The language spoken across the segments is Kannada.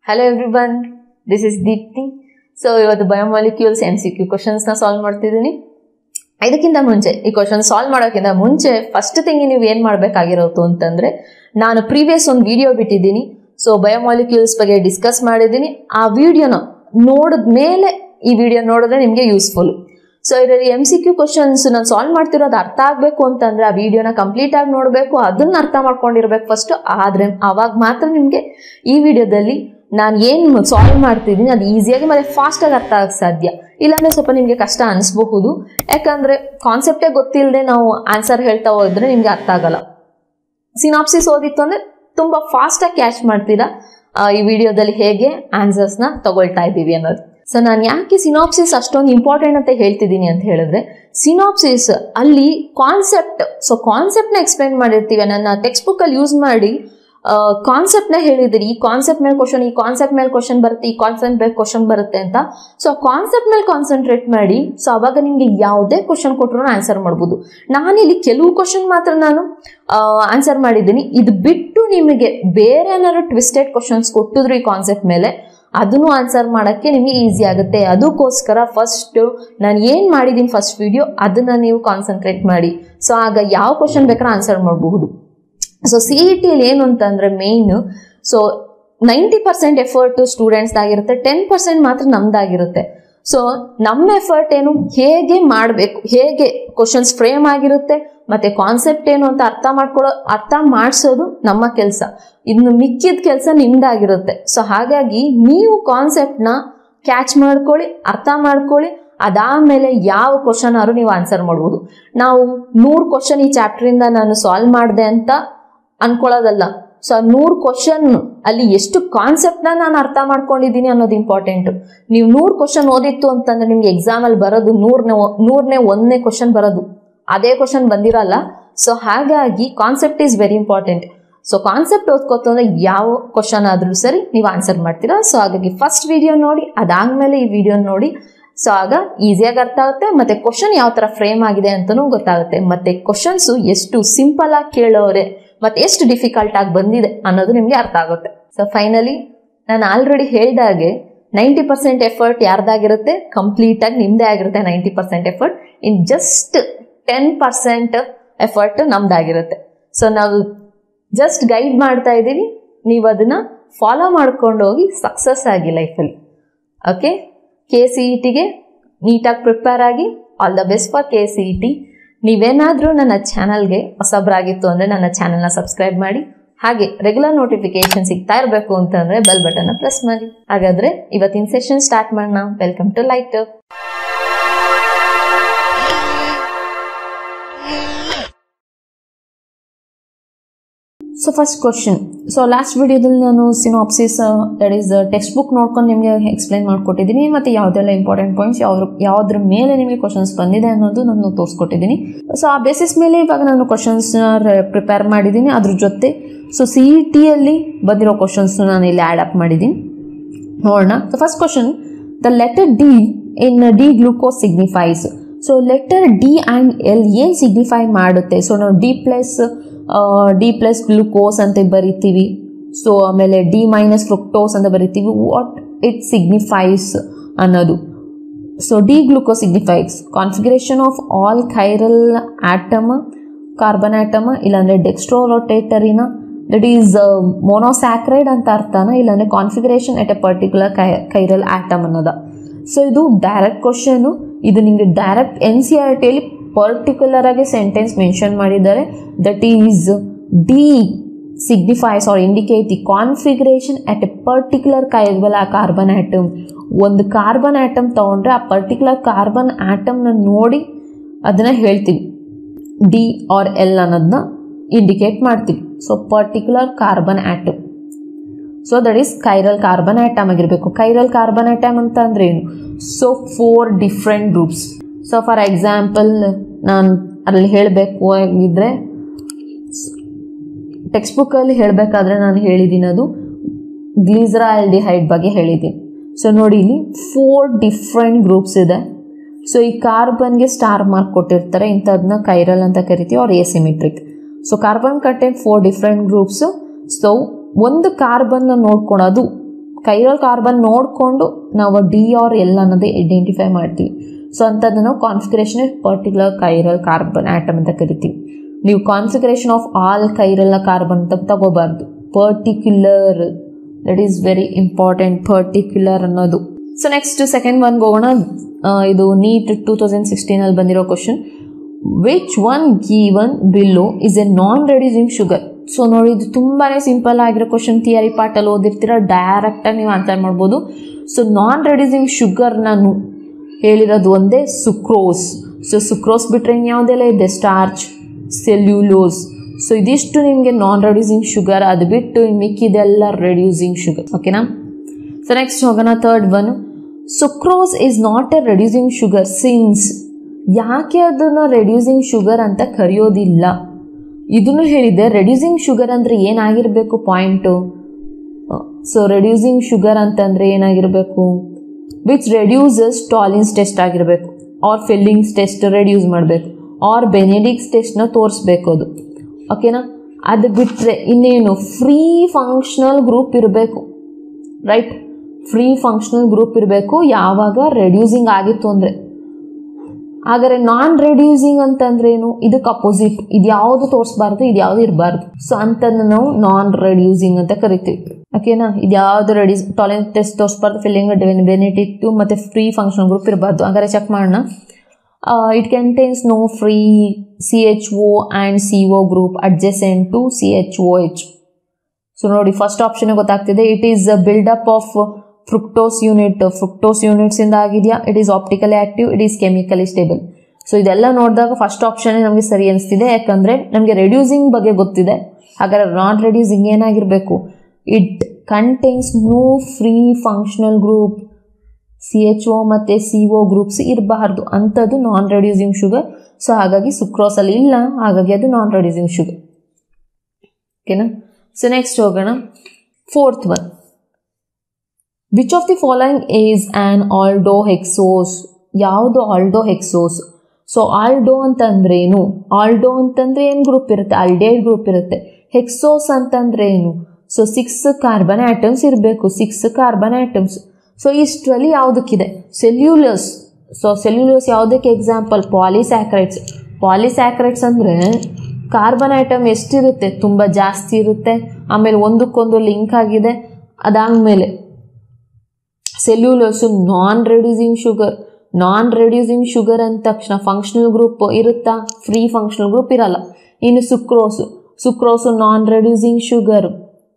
Hello everyone this is Deepti so ಇವತ್ತು ಬಯೋಮಾಲಿಕ್ಯೂಲ್ಸ್ ಎಮ್ ಸಿ ಕ್ಯೂ ಕ್ವಶನ್ಸ್ನ ಸಾಲ್ವ್ ಮಾಡ್ತಿದ್ದೀನಿ ಇದಕ್ಕಿಂತ ಮುಂಚೆ ಈ ಕ್ವಶನ್ ಸಾಲ್ವ್ ಮಾಡೋಕ್ಕಿಂತ ಮುಂಚೆ ಫಸ್ಟ್ ಥಿಂಗ್ ನೀವು ಏನು ಮಾಡಬೇಕಾಗಿರೋದು ಅಂತಂದರೆ ನಾನು ಪ್ರೀವಿಯಸ್ ಒಂದು ವಿಡಿಯೋ ಬಿಟ್ಟಿದ್ದೀನಿ ಸೊ ಬಯೋಮಾಲಿಕ್ಯೂಲ್ಸ್ ಬಗ್ಗೆ ಡಿಸ್ಕಸ್ ಮಾಡಿದ್ದೀನಿ ಆ ವಿಡಿಯೋನ ನೋಡಿದ ಮೇಲೆ ಈ ವಿಡಿಯೋ ನೋಡಿದ್ರೆ ನಿಮಗೆ ಯೂಸ್ಫುಲ್ ಸೊ ಇದರಲ್ಲಿ ಎಮ್ ಸಿ ಕ್ಯೂ ಕ್ವಶನ್ಸ್ ನಾನು ಸಾಲ್ವ್ ಮಾಡ್ತಿರೋದು ಅರ್ಥ ಆಗಬೇಕು ಅಂತಂದ್ರೆ ಆ ವಿಡಿಯೋನ ಕಂಪ್ಲೀಟ್ ಆಗಿ ನೋಡಬೇಕು ಅದನ್ನ ಅರ್ಥ ಮಾಡ್ಕೊಂಡಿರ್ಬೇಕು ಫಸ್ಟ್ ಆದ್ರೆ ಅವಾಗ ಮಾತ್ರ ನಿಮಗೆ ಈ ವಿಡಿಯೋದಲ್ಲಿ ನಾನು ಏನು ಸಾಲ್ವ್ ಮಾಡ್ತಿದ್ದೀನಿ ಅದು ಈಸಿಯಾಗಿ ಮತ್ತೆ ಫಾಸ್ಟಾಗಿ ಅರ್ಥ ಆಗಕ್ಕೆ ಸಾಧ್ಯ ಇಲ್ಲಾಂದ್ರೆ ಸ್ವಲ್ಪ ನಿಮಗೆ ಕಷ್ಟ ಅನಿಸ್ಬಹುದು ಯಾಕಂದ್ರೆ ಕಾನ್ಸೆಪ್ಟೇ ಗೊತ್ತಿಲ್ಲದೆ ನಾವು ಆನ್ಸರ್ ಹೇಳ್ತಾ ಹೋದ್ರೆ ನಿಮ್ಗೆ ಅರ್ಥ ಆಗಲ್ಲ ಸಿನಾಪ್ಸಿಸ್ ಓದಿತ್ತು ಅಂದ್ರೆ ತುಂಬಾ ಫಾಸ್ಟಾಗಿ ಕ್ಯಾಚ್ ಮಾಡ್ತೀರಾ ಆ, ಈ ವಿಡಿಯೋದಲ್ಲಿ ಹೇಗೆ ಆನ್ಸರ್ಸ್ನ ತಗೊಳ್ತಾ ಇದ್ದೀವಿ ಅನ್ನೋದು ಸೊ ನಾನು ಯಾಕೆ ಸಿನಾಪ್ಸಿಸ್ ಅಷ್ಟೊಂದು ಇಂಪಾರ್ಟೆಂಟ್ ಅಂತ ಹೇಳ್ತಿದ್ದೀನಿ ಅಂತ ಹೇಳಿದ್ರೆ ಸಿನಾಪ್ಸಿಸ್ ಅಲ್ಲಿ ಕಾನ್ಸೆಪ್ಟ್ ಸೊ ಕಾನ್ಸೆಪ್ಟ್ನ ಎಕ್ಸ್ಪ್ಲೈನ್ ಮಾಡಿರ್ತೀವಿ ನನ್ನ ಟೆಕ್ಸ್ಟ್ ಬುಕ್ಕಲ್ಲಿ ಯೂಸ್ ಮಾಡಿ ಕಾನ್ಸೆಪ್ಟ್ನ ಹೇಳಿದಿರಿ ಈ ಕಾನ್ಸೆಪ್ಟ್ ಮೇಲೆ ಕ್ವಶನ್ ಈ ಕಾನ್ಸೆಪ್ಟ್ ಮೇಲೆ ಕ್ವಶನ್ ಬರುತ್ತೆ ಈ ಕಾನ್ಸೆಪ್ಟ್ ಮೇಲೆ ಕ್ವಶನ್ ಬರುತ್ತೆ ಅಂತ ಸೊ ಕಾನ್ಸೆಪ್ಟ್ ಮೇಲೆ ಕಾನ್ಸಂಟ್ರೇಟ್ ಮಾಡಿ ಸೊ ಅವಾಗ ನಿಮಗೆ ಯಾವುದೇ ಕ್ವಶನ್ ಕೊಟ್ಟರು ಆನ್ಸರ್ ಮಾಡ್ಬೋದು ನಾನಿಲ್ಲಿ ಕೆಲವು ಕ್ವಶನ್ ಮಾತ್ರ ನಾನು ಆನ್ಸರ್ ಮಾಡಿದ್ದೀನಿ ಇದು ಬಿಟ್ಟು ನಿಮಗೆ ಬೇರೆ ಏನಾದ್ರು ಟ್ವಿಸ್ಟೆಡ್ ಕ್ವಶನ್ಸ್ ಕೊಟ್ಟಿದ್ರು ಈ ಕಾನ್ಸೆಪ್ಟ್ ಮೇಲೆ ಅದನ್ನು ಆನ್ಸರ್ ಮಾಡೋಕ್ಕೆ ನಿಮಗೆ ಈಸಿ ಆಗುತ್ತೆ ಅದಕ್ಕೋಸ್ಕರ ಫಸ್ಟ್ ನಾನು ಏನು ಮಾಡಿದ್ದೀನಿ ಫಸ್ಟ್ ವಿಡಿಯೋ ಅದನ್ನು ನೀವು ಕಾನ್ಸಂಟ್ರೇಟ್ ಮಾಡಿ ಸೊ ಆಗ ಯಾವ ಕ್ವಶನ್ ಬೇಕಾದ್ರೆ ಆನ್ಸರ್ ಮಾಡಬಹುದು ಸೊ ಸಿ ಇ ಟಿಲಿ ಏನು ಅಂತಂದ್ರೆ main so ninety percent effort students ಆಗಿರುತ್ತೆ ಟೆನ್ ಪರ್ಸೆಂಟ್ ಮಾತ್ರ ನಮ್ದಾಗಿರುತ್ತೆ ಸೊ ನಮ್ಮ ಎಫರ್ಟ್ ಏನು ಹೇಗೆ ಮಾಡಬೇಕು ಹೇಗೆ ಕ್ವಶನ್ಸ್ ಫ್ರೇಮ್ ಆಗಿರುತ್ತೆ ಮತ್ತೆ ಕಾನ್ಸೆಪ್ಟ್ ಏನು ಅಂತ ಅರ್ಥ ಮಾಡ್ಕೊಳ್ಳೋ ಅರ್ಥ ಮಾಡಿಸೋದು ನಮ್ಮ ಕೆಲಸ ಇನ್ನು ಮಿಕ್ಕಿದ ಕೆಲಸ ನಿಮ್ದಾಗಿರುತ್ತೆ ಸೊ ಹಾಗಾಗಿ ನೀವು ಕಾನ್ಸೆಪ್ಟ್ನ ಕ್ಯಾಚ್ ಮಾಡ್ಕೊಳ್ಳಿ ಅರ್ಥ ಮಾಡ್ಕೊಳ್ಳಿ ಅದಾದ್ಮೇಲೆ ಯಾವ ಕ್ವಶನ್ ಆದ್ರೂ ನೀವು ಆನ್ಸರ್ ಮಾಡ್ಬೋದು ನಾವು ನೂರು ಕ್ವಶನ್ ಈ ಚಾಪ್ಟರಿಂದ ನಾನು ಸಾಲ್ವ್ ಮಾಡಿದೆ ಅಂತ ಅನ್ಕೊಳ್ಳೋದಲ್ಲ ಸೊ ನೂರು ಕ್ವಶನ್ ಅಲ್ಲಿ ಎಷ್ಟು ಕಾನ್ಸೆಪ್ಟ್ನ ನಾನು ಅರ್ಥ ಮಾಡ್ಕೊಂಡಿದ್ದೀನಿ ಅನ್ನೋದು ಇಂಪಾರ್ಟೆಂಟ್ ನೀವು ನೂರು ಕ್ವಶನ್ ಓದಿತ್ತು ಅಂತಂದ್ರೆ ನಿಮ್ಗೆ ಎಕ್ಸಾಮಲ್ಲಿ ಬರೋದು ನೂರನೇ ನೂರನೇ ಒಂದನೇ ಕ್ವಶನ್ ಬರೋದು ಅದೇ ಕ್ವಶನ್ ಬಂದಿರಲ್ಲ ಸೊ ಹಾಗಾಗಿ concept is very important so concept ಓದ್ಕೋತು ಅಂದ್ರೆ ಯಾವ ಕ್ವಶನ್ ಆದ್ರೂ ಸರಿ ನೀವು ಆನ್ಸರ್ ಮಾಡ್ತೀರಾ ಸೊ ಹಾಗಾಗಿ ಫಸ್ಟ್ ವಿಡಿಯೋ ನೋಡಿ ಅದಾದ್ಮೇಲೆ ಈ ವಿಡಿಯೋ ನೋಡಿ ಸೊ ಆಗ ಈಸಿಯಾಗಿ ಅರ್ಥ ಆಗುತ್ತೆ ಮತ್ತೆ ಕ್ವಶನ್ ಯಾವ ತರ ಫ್ರೇಮ್ ಆಗಿದೆ ಅಂತಲೂ ಗೊತ್ತಾಗುತ್ತೆ ಮತ್ತೆ ಕ್ವಶನ್ಸ್ ಎಷ್ಟು ಸಿಂಪಲ್ ಆಗಿ ಕೇಳೋರೆ ಮತ್ತೆ ಎಷ್ಟು ಡಿಫಿಕಲ್ಟ್ ಆಗಿ ಬಂದಿದೆ ಅನ್ನೋದು ನಿಮ್ಗೆ ಅರ್ಥ ಆಗುತ್ತೆ ಸೊ ಫೈನಲಿ ನಾನು ಆಲ್ರೆಡಿ ಹೇಳ್ದಾಗೆ ನೈಂಟಿ ಪರ್ಸೆಂಟ್ ಎಫರ್ಟ್ ಯಾರ್ದಾಗಿರುತ್ತೆ ಕಂಪ್ಲೀಟ್ ಆಗಿ ನಿಮ್ದೇ ಆಗಿರುತ್ತೆ ninety percent effort in just ten percent effort ನಮ್ದಾಗಿರುತ್ತೆ ಸೊ ನಾವು ಜಸ್ಟ್ ಗೈಡ್ ಮಾಡ್ತಾ ಇದ್ದೀವಿ ನೀವು ಅದನ್ನ ಫಾಲೋ ಮಾಡ್ಕೊಂಡು ಹೋಗಿ ಸಕ್ಸಸ್ ಆಗಿ ಲೈಫಲ್ಲಿ ಓಕೆ ಕೆ ಸಿ ಇ ಟಿಗೆ ನೀಟಾಗಿ ಪ್ರಿಪೇರ್ ಆಗಿ all the best for K C E T ನೀವೇನಾದರೂ ನನ್ನ ಚಾನಲ್ಗೆ ಹೊಸಬ್ರಾಗಿತ್ತು ಅಂದರೆ ನನ್ನ ಚಾನಲ್ನ ಸಬ್ಸ್ಕ್ರೈಬ್ ಮಾಡಿ ಹಾಗೆ ರೆಗ್ಯುಲರ್ ನೋಟಿಫಿಕೇಶನ್ ಸಿಗ್ತಾ ಇರಬೇಕು ಅಂತಂದರೆ ಬೆಲ್ ಬಟನ್ನ ಪ್ರೆಸ್ ಮಾಡಿ ಹಾಗಾದರೆ ಇವತ್ತಿನ ಸೆಷನ್ ಸ್ಟಾರ್ಟ್ ಮಾಡೋಣ welcome to light up so first question so last ವಿಡಿಯೋದಲ್ಲಿ ನಾನು synopsis that is text book ನೋಡ್ಕೊಂಡು ನಿಮಗೆ ಎಕ್ಸ್ಪ್ಲೈನ್ ಮಾಡ್ಕೊಟ್ಟಿದ್ದೀನಿ ಮತ್ತು ಯಾವುದೆಲ್ಲ ಇಂಪಾರ್ಟೆಂಟ್ ಪಾಯಿಂಟ್ಸ್ ಯಾವ್ದ್ರ ಯಾವುದ್ರ ಮೇಲೆ ನಿಮಗೆ ಕ್ವಶನ್ಸ್ ಬಂದಿದೆ ಅನ್ನೋದು ನಾನು ತೋರಿಸ್ಕೊಟ್ಟಿದ್ದೀನಿ ಸೊ ಆ ಬೇಸಿಸ್ ಮೇಲೆ ಇವಾಗ ನಾನು ಕ್ವಶನ್ಸ್ನ ಪ್ರಿಪೇರ್ ಮಾಡಿದ್ದೀನಿ ಅದ್ರ ಜೊತೆ ಸೊ ಸಿ ಇ ಟಿಯಲ್ಲಿ ಬಂದಿರೋ ಕ್ವಶನ್ಸ್ ನಾನು ಇಲ್ಲಿ ಆ್ಯಡ್ ಅಪ್ ಮಾಡಿದ್ದೀನಿ ನೋಡೋಣ so first question the letter D in D glucose signifies so letter D and L ಏನು ಸಿಗ್ನಿಫೈ ಮಾಡುತ್ತೆ ಸೊ ನಾವು D plus D plus glucose ಅಂತ ಬರಿತೀವಿ ಸೊ ಆಮೇಲೆ ಡಿ ಮೈನಸ್ ಫ್ರುಕ್ಟೋಸ್ ಅಂತ ಬರಿತೀವಿ ವಾಟ್ ಇಟ್ ಸಿಗ್ನಿಫೈಸ್ ಅನ್ನೋದು so D glucose signifies configuration of all chiral atom carbon atom ಇಲ್ಲಾಂದ್ರೆ ಡೆಕ್ಸ್ಟ್ರೋ ರೊಟೇಟರಿನ ದಟ್ ಈಸ್ ಮೊನೋಸ್ಯಾಕ್ರೈಡ್ ಅಂತ ಅರ್ಥನ ಇಲ್ಲಾಂದ್ರೆ ಕಾನ್ಫಿಗರೇಷನ್ ಎಟ್ ಎ ಪರ್ಟಿಕ್ಯುಲರ್ ಕೈ ಕೈರಲ್ ಆಟಮ್ ಅನ್ನೋದ ಸೊ ಇದು ಡೈರೆಕ್ಟ್ ಕ್ವಶನು ಇದು ನಿಮಗೆ ಡೈರೆಕ್ಟ್ ಎನ್ ಸಿ ಆರ್ ಟಿಯಲ್ಲಿ ಪರ್ಟಿಕ್ಯುಲರ್ ಆಗಿ ಸೆಂಟೆನ್ಸ್ ಮೆನ್ಷನ್ ಮಾಡಿದ್ದಾರೆ that is D signifies or indicate the configuration at a particular ಕೈಬಲ್ ಆ ಕಾರ್ಬನ್ ಆಟಮ್ ಒಂದು ಕಾರ್ಬನ್ ಆಟಮ್ ತಗೊಂಡ್ರೆ ಆ ಪರ್ಟಿಕ್ಯುಲರ್ ಕಾರ್ಬನ್ ಆಟಮ್ನ ನೋಡಿ ಅದನ್ನ ಹೇಳ್ತೀವಿ ಡಿ ಆರ್ ಎಲ್ ಅನ್ನೋದನ್ನ ಇಂಡಿಕೇಟ್ ಮಾಡ್ತೀವಿ so particular carbon atom so that is chiral carbon atom ಆಗಿರಬೇಕು ಕೈರಲ್ ಕಾರ್ಬನ್ ಆಟಮ್ ಅಂತ ಅಂದ್ರೆ ಏನು so four different groups so for example ನಾನು ಅಲ್ಲಿ ಹೇಳಬೇಕು ಆಗಿದ್ರೆ ಟೆಕ್ಸ್ಟ್ ಬುಕ್ಕಲ್ಲಿ ಹೇಳಬೇಕಾದ್ರೆ ನಾನು ಹೇಳಿದ್ದೀನಿ ಅದು ಗ್ಲೀಸರಾಲ್ಡಿಹೈಡ್ ಬಗ್ಗೆ ಹೇಳಿದ್ದೀನಿ ಸೊ ನೋಡಿ ಇಲ್ಲಿ ಫೋರ್ ಡಿಫ್ರೆಂಟ್ ಗ್ರೂಪ್ಸ್ ಇದೆ ಸೊ ಈ ಕಾರ್ಬನ್ಗೆ ಸ್ಟಾರ್ ಮಾರ್ಕ್ ಕೊಟ್ಟಿರ್ತಾರೆ ಇಂಥದನ್ನ ಕೈರಲ್ ಅಂತ ಕರಿತೀವಿ ಅವ್ರ asymmetric so carbon content four different groups so ಒಂದು ಕಾರ್ಬನ್ನ ನೋಡ್ಕೊಳೋದು ಕೈರಲ್ ಕಾರ್ಬನ್ ನೋಡಿಕೊಂಡು ನಾವು ಡಿ ಆರ್ ಎಲ್ ಅನ್ನೋದು ಐಡೆಂಟಿಫೈ ಮಾಡ್ತೀವಿ ಸೊ ಅಂಥದ್ದು ನಾವು configuration particular chiral carbon atom ಅಂತ ಕರಿತೀವಿ ನೀವು configuration of all chiral carbon ಅಂತ ತಗೋಬಾರ್ದು particular that is very important particular ಅನ್ನೋದು ಸೊ ನೆಕ್ಸ್ಟ್ ಸೆಕೆಂಡ್ ಒನ್ಗೆ ಹೋಗೋಣ ಆ, ಇದು ನೀಟ್ ಟೂ ತೌಸಂಡ್ ಸಿಕ್ಸ್ಟೀನಲ್ಲಿ ಬಂದಿರೋ question which one given below is a non reducing sugar so ನೋಡಿ ಇದು ತುಂಬಾ ಸಿಂಪಲ್ ಆಗಿರೋ ಕ್ವಶನ್ ಥಿಯರಿ ಪಾರ್ಟಲ್ಲಿ ಓದಿರ್ತೀರ ಡೈರೆಕ್ಟಾಗಿ ನೀವು ಆನ್ಸರ್ ಮಾಡ್ಬೋದು ಸೊ ನಾನ್ ರೆಡ್ಯೂಸಿಂಗ್ ಶುಗರ್ ನಾನು ಹೇಳಿರೋದು ಒಂದೇ ಸುಕ್ರೋಸ್ ಸೊ ಸುಕ್ರೋಸ್ ಬಿಟ್ಟರೆ ಯಾವುದೆಲ್ಲ ಇದೆ ಸ್ಟಾರ್ಚ್ ಸೆಲ್ಯುಲೋಸ್ ಸೊ ಇದಿಷ್ಟು ನಿಮಗೆ ನಾನ್ ರೆಡ್ಯೂಸಿಂಗ್ ಶುಗರ್ ಅದು ಬಿಟ್ಟು ಇನ್ನು ಮಿಕ್ಕಿದೆಲ್ಲ ರೆಡ್ಯೂಸಿಂಗ್ ಶುಗರ್ ಓಕೆನಾ ಸೊ ನೆಕ್ಸ್ಟ್ ಹೋಗೋಣ third one sucrose is not a reducing sugar since ಯಾಕೆ ಅದನ್ನು ರೆಡ್ಯೂಸಿಂಗ್ ಶುಗರ್ ಅಂತ ಕರೆಯೋದಿಲ್ಲ ಇದನ್ನು ಹೇಳಿದೆ ರೆಡ್ಯೂಸಿಂಗ್ ಶುಗರ್ ಅಂದರೆ ಏನಾಗಿರಬೇಕು ಪಾಯಿಂಟು ಸೊ ರೆಡ್ಯೂಸಿಂಗ್ ಶುಗರ್ ಅಂತಂದರೆ ಏನಾಗಿರಬೇಕು ವಿಚ್ ರೆಡ್ಯೂಸಸ್ ಟಾಲಿನ್ಸ್ ಟೆಸ್ಟ್ ಆಗಿರಬೇಕು ಆರ್ ಫಿಲ್ಲಿಂಗ್ಸ್ ಟೆಸ್ಟ್ ರೆಡ್ಯೂಸ್ ಮಾಡಬೇಕು ಆರ್ ಬೆನೆಡಿಕ್ಸ್ ಟೆಸ್ಟ್ನ ತೋರಿಸ್ಬೇಕು ಅದು ಓಕೆನಾ ಅದು ಬಿಟ್ಟರೆ ಇನ್ನೇನು ಫ್ರೀ ಫಂಕ್ಷನಲ್ ಗ್ರೂಪ್ ಇರಬೇಕು ರೈಟ್ ಫ್ರೀ ಫಂಕ್ಷನಲ್ ಗ್ರೂಪ್ ಇರಬೇಕು ಯಾವಾಗ ರೆಡ್ಯೂಸಿಂಗ್ ಆಗಿತ್ತು ಅಂದರೆ ಹಾಗಾದ್ರೆ ನಾನ್ ರೆಡ್ಯೂಸಿಂಗ್ ಅಂತಂದ್ರೆ ಏನು ಇದಕ್ಕೆ ಅಪೋಸಿಟ್ ಇದು ಯಾವುದು ತೋರಿಸಬಾರ್ದು ಇದು ಯಾವುದು ಇರಬಾರ್ದು ಸೊ ಅಂತದನ್ನ ನಾವು ನಾನ್ ರೆಡ್ಯೂಸಿಂಗ್ ಅಂತ ಕರಿತೀವಿ ಓಕೆನಾ ಇದು ಯಾವುದು ರೆಡ್ಯೂಸ್ ಟಾಲೆಂಟ್ ಟೆಸ್ಟ್ ತೋರಿಸಬಾರ್ದು ಫಿಲ್ಲಿಂಗ್ ಬೆನಿಟಿಕ್ ಮತ್ತೆ ಫ್ರೀ ಫಂಕ್ಷನ್ ಗ್ರೂಪ್ ಇರಬಾರ್ದು ಹಾಗಾದ್ರೆ ಚೆಕ್ ಮಾಡೋಣ it contains no free C H O and C O group adjacent to C H O H so ನೋಡಿ ಫಸ್ಟ್ ಆಪ್ಷನ್ ಗೊತ್ತಾಗ್ತಿದೆ it is build up of fructose unit fructose units ಇಂದ ಆಗಿದೆಯಾ it is optically active it is chemically stable so ಇದೆಲ್ಲ ನೋಡಿದಾಗ ಫಸ್ಟ್ ಆಪ್ಷನ್ ನಮಗೆ ಸರಿ ಅನಿಸ್ತಿದೆ ಯಾಕಂದ್ರೆ ನಮಗೆ ರೆಡ್ಯೂಸಿಂಗ್ ಬಗ್ಗೆ ಗೊತ್ತಿದೆ ಹಾಗಾದ್ರೆ ನಾನ್ ರೆಡ್ಯೂಸಿಂಗ್ ಏನಾಗಿರಬೇಕು it contains no free functional group C H O ಮತ್ತು ಸಿ ಒ ಗ್ರೂಪ್ಸ್ ಇರಬಾರ್ದು ಅಂಥದ್ದು ನಾನ್ ರೆಡ್ಯೂಸಿಂಗ್ ಶುಗರ್ ಸೊ ಹಾಗಾಗಿ ಸುಕ್ರೋಸಲ್ಲಿ ಇಲ್ಲ ಹಾಗಾಗಿ ಅದು ನಾನ್ ರೆಡ್ಯೂಸಿಂಗ್ ಶುಗರ್ ಓಕೆನಾ ಸೊ ನೆಕ್ಸ್ಟ್ ಹೋಗೋಣ fourth one which of the following is an aldo hexose ಯಾವುದು ಆಲ್ಡೋ ಹೆಕ್ಸೋಸ್ ಸೊ ಆಲ್ಡೋ ಅಂತಂದ್ರೆ ಏನು ಆಲ್ಡೋ ಅಂತಂದ್ರೆ ಏನು ಗ್ರೂಪ್ ಇರುತ್ತೆ ಆಲ್ಡೇಡ್ ಗ್ರೂಪ್ ಇರುತ್ತೆ ಹೆಕ್ಸೋಸ್ ಅಂತಂದ್ರೆ ಏನು ಸೊ ಸಿಕ್ಸ್ ಕಾರ್ಬನ್ ಆಟಮ್ಸ್ ಇರಬೇಕು ಸಿಕ್ಸ್ ಕಾರ್ಬನ್ ಆಟಮ್ಸ್ ಸೊ ಇಷ್ಟರಲ್ಲಿ ಯಾವುದಕ್ಕಿದೆ ಸೆಲ್ಯುಲಸ್ ಸೊ ಸೆಲ್ಯುಲಸ್ ಯಾವುದಕ್ಕೆ ಎಕ್ಸಾಂಪಲ್ ಪಾಲಿಸ್ಯಾಕ್ರೈಡ್ಸ್ ಪಾಲಿಸ್ಯಾಕ್ರೈಡ್ಸ್ ಅಂದರೆ ಕಾರ್ಬನ್ ಐಟಮ್ ಎಷ್ಟಿರುತ್ತೆ ತುಂಬ ಜಾಸ್ತಿ ಇರುತ್ತೆ ಆಮೇಲೆ ಒಂದಕ್ಕೊಂದು ಲಿಂಕ್ ಆಗಿದೆ ಅದಾದಮೇಲೆ cellulose non reducing sugar non reducing sugar ಅಂದ ತಕ್ಷಣ ಫಂಕ್ಷನಲ್ ಗ್ರೂಪ್ ಇರುತ್ತಾ ಫ್ರೀ ಫಂಕ್ಷನಲ್ ಗ್ರೂಪ್ ಇರಲ್ಲ ಇನ್ನು ಸುಕ್ರೋಸು ಸುಕ್ರೋಸು ನಾನ್ ರೆಡ್ಯೂಸಿಂಗ್ ಶುಗರ್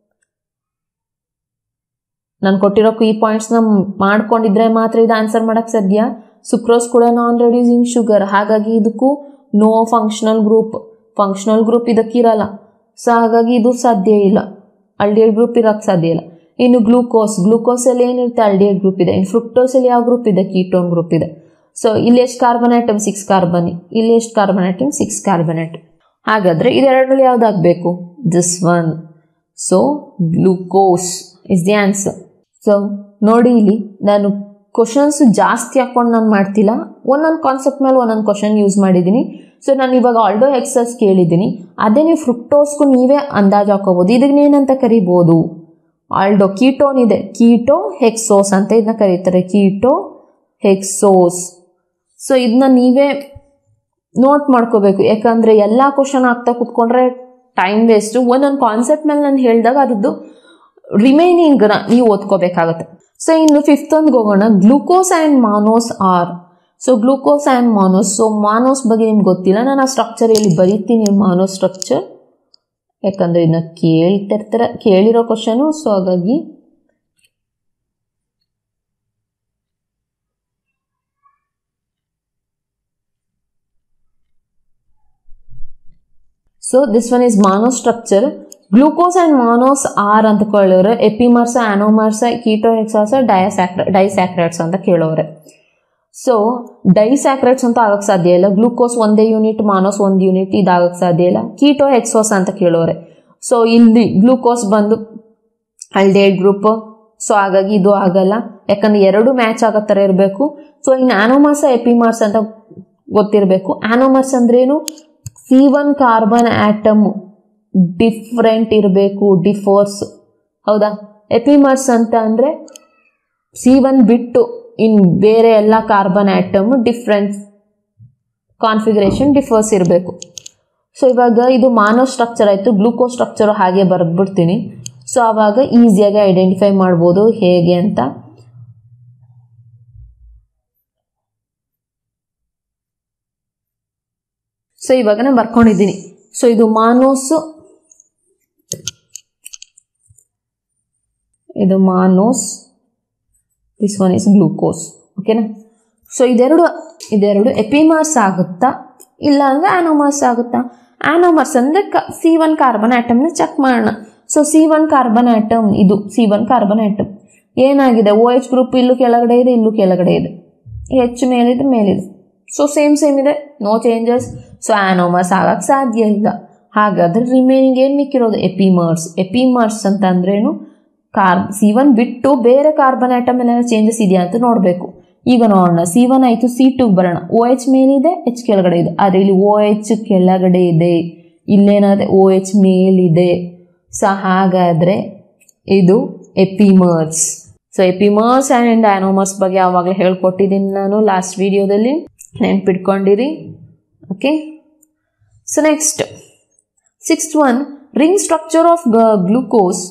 ನಾನು ಕೊಟ್ಟಿರೋ ಕೀ ಪಾಯಿಂಟ್ಸ್ನ ಮಾಡ್ಕೊಂಡಿದ್ರೆ ಮಾತ್ರ ಇದು ಆನ್ಸರ್ ಮಾಡೋಕ್ಕೆ ಸಾಧ್ಯ ಸುಕ್ರೋಸ್ ಕೂಡ ನಾನ್ ರೆಡ್ಯೂಸಿಂಗ್ ಶುಗರ್ ಹಾಗಾಗಿ ಇದಕ್ಕೂ no functional group functional group ಇದಕ್ಕಿರಲ್ಲ ಸೊ ಹಾಗಾಗಿ ಇದು ಸಾಧ್ಯ ಇಲ್ಲ ಅಲ್ಡಿಯಲ್ ಗ್ರೂಪ್ ಇರೋಕ್ಕೆ ಸಾಧ್ಯ ಇಲ್ಲ ಇನ್ನು ಗ್ಲೂಕೋಸ್ ಗ್ಲೂಕೋಸಲ್ಲಿ ಏನಿರುತ್ತೆ ಅಲ್ಡಿಯಲ್ ಗ್ರೂಪ್ ಇದೆ ಇನ್ನು ಫ್ರುಕ್ಟೋಸಲ್ಲಿ ಯಾವ ಗ್ರೂಪ್ ಇದೆ ಕೀಟೋನ್ ಗ್ರೂಪ್ ಇದೆ ಸೊ ಇಲ್ಲಿ ಎಷ್ಟು ಕಾರ್ಬನ್ ಐಟಮ್ ಸಿಕ್ಸ್ ಕಾರ್ಬನ್ ಇಲ್ಲಿ ಎಷ್ಟು carbon atom six carbon atom ಹಾಗಾದರೆ ಇದೆರಡರಲ್ಲಿ ಯಾವ್ದಾಗಬೇಕು this one so glucose is the answer so ನೋಡಿ ಇಲ್ಲಿ ನಾನು ಕ್ವಶನ್ಸ್ ಜಾಸ್ತಿ ಹಾಕೊಂಡು ನಾನು ಮಾಡ್ತಿಲ್ಲ ಒಂದೊಂದು ಕಾನ್ಸೆಪ್ಟ್ ಮೇಲೆ ಒಂದೊಂದು ಕ್ವಶನ್ ಯೂಸ್ ಮಾಡಿದ್ದೀನಿ ಸೊ ನಾನು ಇವಾಗ ಆಲ್ಡೋ ಎಕ್ಸಸ್ ಕೇಳಿದ್ದೀನಿ ಅದೇ ನೀವು ಫ್ರುಕ್ಟೋಸ್ಗೂ ನೀವೇ ಅಂದಾಜು ಹಾಕೋಬೋದು ಇದಕ್ಕೆ ಏನಂತ ಕರಿಬೋದು ಆಲ್ಡೋ ಕೀಟೋನ್ ಇದೆ ಕೀಟೋ ಹೆಕ್ಸೋಸ್ ಅಂತ ಇದನ್ನ ಕರೀತಾರೆ ಕೀಟೋ ಹೆಕ್ಸೋಸ್ ಸೊ ಇದನ್ನ ನೀವೇ ನೋಟ್ ಮಾಡ್ಕೋಬೇಕು ಯಾಕಂದರೆ ಎಲ್ಲ ಕ್ವಶನ್ ಆಗ್ತಾ ಕುತ್ಕೊಂಡ್ರೆ ಟೈಮ್ ವೇಸ್ಟು ಒಂದೊಂದು ಕಾನ್ಸೆಪ್ಟ್ ಮೇಲೆ ನಾನು ಹೇಳಿದಾಗ ಅದ್ರದ್ದು ರಿಮೈನಿಂಗ್ನ ನೀವು ಓದ್ಕೋಬೇಕಾಗತ್ತೆ ಸೊ ಇನ್ನು ಫಿಫ್ತ್ ಒಂದ್ಗೆ ಹೋಗೋಣ glucose and mannose are so glucose and mannose so mannose ಬಗ್ಗೆ ನಿಮ್ಗೆ ಗೊತ್ತಿಲ್ಲ ನಾನು ಆ ಸ್ಟ್ರಕ್ಚರ್ ಇಲ್ಲಿ ಬರೀತೀನಿ ಮಾನೋ ಸ್ಟ್ರಕ್ಚರ್ ಯಾಕಂದರೆ ಇದನ್ನ ಕೇಳ್ತಿರ್ತಾರೆ ಕೇಳಿರೋ ಕ್ವಶನು ಸೊ ಹಾಗಾಗಿ so this one is mannose structure glucose and mannose are ಅಂತ ಕೇಳೋರೆ ಎಪಿಮರ್ಸ ಆನೋಮರ್ಸ ಕೀಟೋ ಹೆಕ್ಸಾಸ ಡಯಾಸ್ಯಾಕ್ರ ಡೈಸ್ಯಾಕ್ರೈಡ್ಸ್ ಅಂತ ಕೇಳೋರೆ ಸೊ ಡೈಸ್ಯಾಕ್ರೈಡ್ಸ್ ಅಂತ ಆಗಕ್ಕೆ ಸಾಧ್ಯ ಇಲ್ಲ ಗ್ಲೂಕೋಸ್ ಒಂದೇ ಯೂನಿಟ್ ಮಾನೋಸ್ ಒಂದು ಯೂನಿಟ್ ಇದಾಗಕ್ಕೆ ಸಾಧ್ಯ ಇಲ್ಲ ಕೀಟೋ ಹೆಕ್ಸೋಸ್ ಅಂತ ಕೇಳೋರೆ ಸೊ ಇಲ್ಲಿ ಗ್ಲೂಕೋಸ್ ಬಂದು ಅಲ್ಡೇಡ್ ಗ್ರೂಪ್ ಸೊ ಹಾಗಾಗಿ ಇದು ಆಗಲ್ಲ ಯಾಕಂದ್ರೆ ಎರಡು ಮ್ಯಾಚ್ ಆಗೋ ಥರ ಇರಬೇಕು ಸೊ ಇನ್ನು ಆನೋಮರ್ಸ ಎಪಿಮಾರ್ಸ್ ಅಂತ ಗೊತ್ತಿರಬೇಕು ಆನೋಮರ್ಸ್ ಅಂದ್ರೇನು C one carbon atom different ಇರಬೇಕು ಡಿಫೋರ್ಸ್ ಹೌದಾ ಎಪಿಮರ್ಸ್ ಅಂತ ಅಂದರೆ ಸಿ ಒನ್ ಬಿಟ್ಟು ಇನ್ ಬೇರೆ ಎಲ್ಲ carbon atom difference configuration differs ಇರಬೇಕು ಸೊ ಇವಾಗ ಇದು ಮಾನೋ ಸ್ಟ್ರಕ್ಚರ್ ಆಯಿತು ಗ್ಲೂಕೋ ಸ್ಟ್ರಕ್ಚರ್ ಹಾಗೆ ಬರೆದ್ಬಿಡ್ತೀನಿ ಸೊ ಆವಾಗ ಈಸಿಯಾಗಿ ಐಡೆಂಟಿಫೈ ಮಾಡ್ಬೋದು ಹೇಗೆ ಅಂತ ಸೊ ಇವಾಗ ನಾನು ಬರ್ಕೊಂಡಿದ್ದೀನಿ ಸೊ ಇದು ಮಾನೋಸ್ ಇದು mannose this one is glucose ಓಕೆನಾ ಸೊ ಇದೆರಡು ಇದೆರಡು ಎಪಿಮಾರ್ಸ್ ಆಗುತ್ತಾ ಇಲ್ಲ ಅಂದರೆ ಆನೋಮರ್ಸ್ ಆಗುತ್ತಾ ಆನೋಮರ್ಸ್ ಅಂದರೆ ಕ ಸಿ ಒನ್ ಕಾರ್ಬನ್ ಆಟಮ್ನ ಚೆಕ್ ಮಾಡೋಣ so C one carbon atom ಇದು ಸಿ ಒನ್ ಕಾರ್ಬನ್ ಆಟಮ್ ಏನಾಗಿದೆ ಓ ಎಚ್ ಗ್ರೂಪ್ ಇಲ್ಲೂ ಕೆಳಗಡೆ ಇದೆ ಇಲ್ಲೂ ಕೆಳಗಡೆ ಇದೆ ಹೆಚ್ಚು ಮೇಲಿದೆ ಮೇಲಿದೆ ಸೊ ಸೇಮ್ ಸೇಮ್ ಇದೆ ನೋ ಚೇಂಜಸ್ ಸೊ ಆನೋಮರ್ಸ್ ಆಗಕ್ಕೆ ಸಾಧ್ಯ ಇಲ್ಲ ಹಾಗಾದ್ರೆ ರಿಮೈನಿಂಗ್ ಏನು ಮಿಕ್ಕಿರೋದು ಎಪಿಮರ್ಸ್ ಎಪಿಮರ್ಸ್ ಅಂತ ಅಂದ್ರೇನು ಕಾರ್ ಸಿ ಒನ್ ಬಿಟ್ಟು ಬೇರೆ ಕಾರ್ಬನ್ ಆಟಮ್ ಎಲ್ಲ ಚೇಂಜಸ್ ಇದೆಯಾ ಅಂತ ನೋಡಬೇಕು ಈಗ ನೋಡೋಣ ಸಿ ಒನ್ ಆಯಿತು ಸಿ ಟೂಗೆ ಬರೋಣ ಓ ಎಚ್ ಮೇಲಿದೆ ಎಚ್ ಕೆಳಗಡೆ ಇದೆ ಆದರೆ ಇಲ್ಲಿ ಓ ಎಚ್ ಕೆಳಗಡೆ ಇದೆ ಇಲ್ಲೇನಾದ್ರೆ ಓ ಎಚ್ ಮೇಲಿದೆ ಸೊ ಹಾಗಾದರೆ ಇದು ಎಪಿಮರ್ಸ್ ಸೊ ಎಪಿಮರ್ಸ್ ಆ್ಯಂಡ್ ಆ್ಯನೋಮರ್ಸ್ ಬಗ್ಗೆ ಆವಾಗಲೇ ಹೇಳ್ಕೊಟ್ಟಿದ್ದೀನಿ ನಾನು ಲಾಸ್ಟ್ ವಿಡಿಯೋದಲ್ಲಿ ನೆನ್ಪಿಟ್ಕೊಂಡಿರಿ okay so next sixth one ring structure of glucose